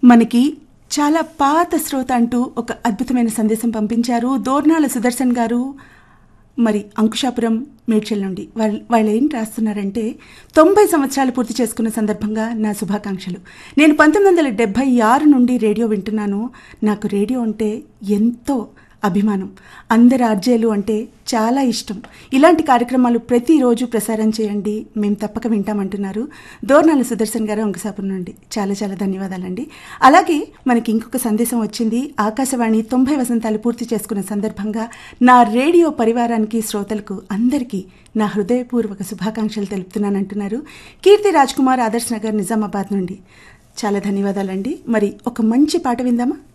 మనకి చాలా పాత శ్రోత అంటూ ఒక అద్భుతమైన సందేశం పంపించారు దోర్నాల సుదర్శన్ గారు మరి అంకుశాపురం మేడ్చల్ నుండి వాళ్ళు వాళ్ళు ఏం రాస్తున్నారంటే తొంభై సంవత్సరాలు పూర్తి చేసుకున్న సందర్భంగా నా శుభాకాంక్షలు నేను పంతొమ్మిది వందల డెబ్భై ఆరు నుండి రేడియో వింటున్నాను నాకు రేడియో అంటే ఎంతో అభిమానం అందరి ఆర్జేలు అంటే చాలా ఇష్టం ఇలాంటి కార్యక్రమాలు ప్రతిరోజు ప్రసారం చేయండి మేము తప్పక వింటామంటున్నారు దోర్నాల సుదర్శన్ గారు అంకసాపురం నుండి చాలా చాలా ధన్యవాదాలండి అలాగే మనకి ఇంకొక సందేశం వచ్చింది ఆకాశవాణి తొంభై వసంతాలు పూర్తి చేసుకున్న సందర్భంగా నా రేడియో పరివారానికి శ్రోతలకు అందరికీ నా హృదయపూర్వక శుభాకాంక్షలు తెలుపుతున్నానంటున్నారు కీర్తి రాజ్ కుమార్ ఆదర్శ్ నగర్ నిజామాబాద్ నుండి చాలా ధన్యవాదాలండి మరి ఒక మంచి పాట విందామా